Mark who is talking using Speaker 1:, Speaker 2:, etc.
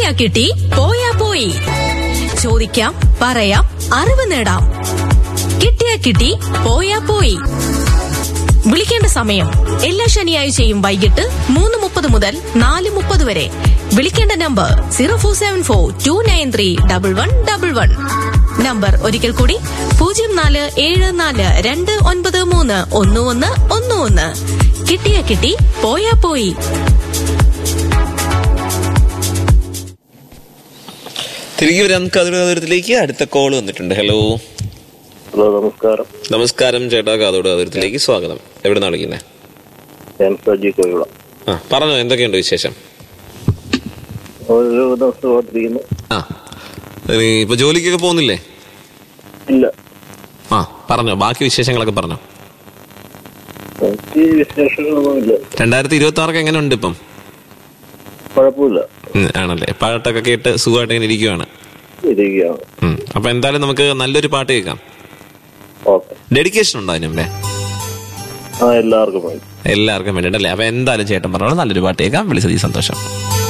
Speaker 1: കിട്ടിയാ കിട്ടി പോയാ പോയി ചോദിക്കാം പറയാം അറിവ് നേടാം കിട്ടിയാ കിട്ടി പോയാ പോയി വിളിക്കേണ്ട സമയം എല്ലാ ശനിയാഴ്ചയും വൈകിട്ട് മൂന്ന് മുപ്പത് മുതൽ നാല് മുപ്പത് വരെ വിളിക്കേണ്ട number zero four seven four two nine three double one double one number ഒരിക്കൽ കൂടി പൂജ്യം നാല് ഏഴ് നാല് രണ്ട് ഒൻപത് മൂന്ന് ഒന്ന് ഒന്ന് ഒന്ന് ഒന്ന് കിട്ടിയ കിട്ടി പോയാ പോയി
Speaker 2: തിരികെ വരാം കാതോട് കാതോരത്തിലേക്ക് അടുത്ത കോൾ വന്നിട്ടുണ്ട് ഹലോ
Speaker 3: ഹലോ നമസ്കാരം
Speaker 2: നമസ്കാരം ചേട്ടാ കാതോട് കാതോരത്തിലേക്ക് സ്വാഗതം എവിടെ നിന്നാണ് വിളിക്കുന്നത്
Speaker 3: ഞാൻ സജി കോയിള
Speaker 2: ആ പറഞ്ഞോ എന്തൊക്കെയുണ്ട് വിശേഷം
Speaker 3: ഒരു ദിവസമായിട്ടിരിക്കുന്നു
Speaker 2: ആ ഇനി ഇപ്പൊ ജോലിക്കൊക്കെ പോകുന്നില്ലേ
Speaker 3: ഇല്ല
Speaker 2: ആ പറഞ്ഞോ ബാക്കി വിശേഷങ്ങളൊക്കെ പറഞ്ഞോ
Speaker 3: എനിക്ക് വിശേഷങ്ങളൊന്നുമില്ല
Speaker 2: രണ്ടായിരത്തി ഇരുപത്തി ആറൊക്കെ എങ്ങനെ ഉണ്ട് ഇപ്പം
Speaker 3: കുഴപ്പമില്ല
Speaker 2: ഉം, ആണല്ലേ പാട്ടൊക്കെ കേട്ട് സുഖമായിട്ട് ഇങ്ങനെ ഇരിക്കുവാണ്
Speaker 3: ഇരിക്കുകയാണ്
Speaker 2: ഉം, അപ്പൊ എന്തായാലും നമുക്ക് നല്ലൊരു പാട്ട് കേൾക്കാം
Speaker 3: ഓക്കെ
Speaker 2: ഡെഡിക്കേഷൻ ഉണ്ടോ അതിന് മുമ്പേ
Speaker 3: ആ എല്ലാവർക്കും വേണ്ടി
Speaker 2: എല്ലാവർക്കും വേണ്ടിയിട്ടല്ലേ അപ്പൊ എന്തായാലും ചേട്ടൻ പറഞ്ഞോളൂ നല്ലൊരു പാട്ട് കേൾക്കാം വിളിച്ചത് ഈ സന്തോഷം